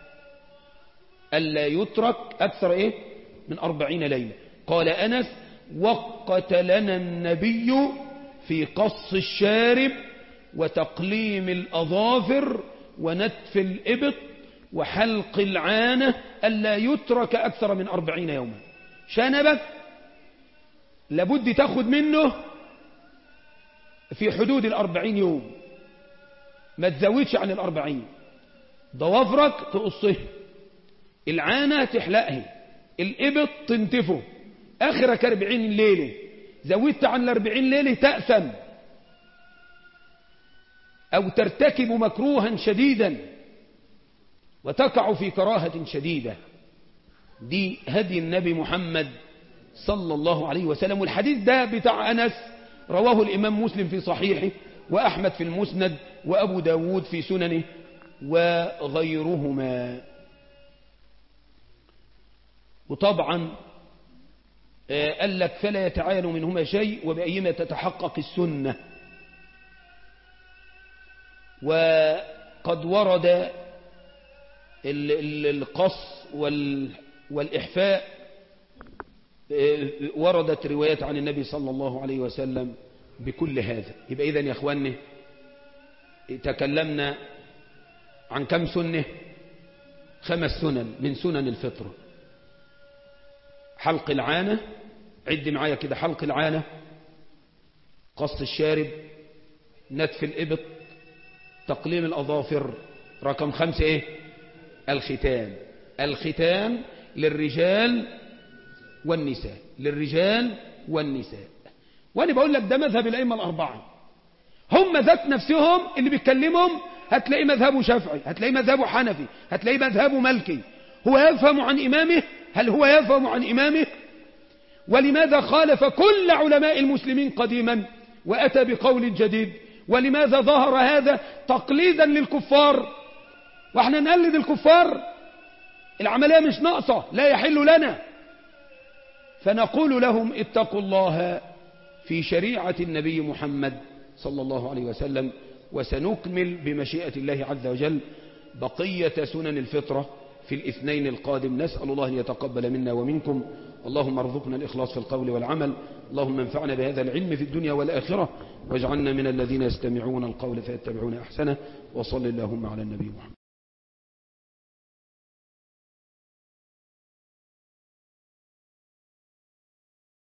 ألا يترك أكثر إيه من أربعين ليلة قال أنس وقت لنا النبي في قص الشارب وتقليم الأظافر ونتف الإبط وحلق العانة ألا يترك أكثر من أربعين يوما شنبك لابد تاخد منه في حدود الأربعين يوم ما تزودش عن الأربعين ضوافرك تقصه العانة تحلقه الإبط تنتفه آخرك أربعين ليلة زودت عن الأربعين ليلة تأثم أو ترتكب مكروها شديدا وتقع في كراهة شديدة دي هدي النبي محمد صلى الله عليه وسلم والحديث ده بتاع أنس رواه الإمام مسلم في صحيحه وأحمد في المسند وأبو داود في سننه وغيرهما وطبعا قال لك فلا يتعين منهما شيء وبأيما تتحقق السنة وقد ورد القص والإحفاء وردت روايات عن النبي صلى الله عليه وسلم بكل هذا يبقى إذن يا أخواني تكلمنا عن كم سنة خمس سنن من سنن الفطرة حلق العانة عد معايا كده حلق العانة قص الشارب نتف الإبط تقليم الأظافر رقم خمسة إيه الختان الختان للرجال والنساء للرجال والنساء وأنا بقول لك ده مذهب الأئمة الأربعة هم ذات نفسهم اللي بيتكلمهم هتلاقي مذهبه شافعي هتلاقي مذهبه حنفي هتلاقي مذهبه ملكي هو يفهم عن إمامه هل هو يفهم عن إمامه ولماذا خالف كل علماء المسلمين قديما وأتى بقول جديد ولماذا ظهر هذا تقليدا للكفار واحنا نقلد الكفار العملية مش ناقصة لا يحل لنا فنقول لهم اتقوا الله في شريعة النبي محمد صلى الله عليه وسلم وسنكمل بمشيئة الله عز وجل بقية سنن الفطرة في الاثنين القادم نسأل الله أن يتقبل منا ومنكم اللهم ارزقنا الإخلاص في القول والعمل اللهم انفعنا بهذا العلم في الدنيا والآخرة واجعلنا من الذين يستمعون القول فيتبعون أحسنه وصل اللهم على النبي محمد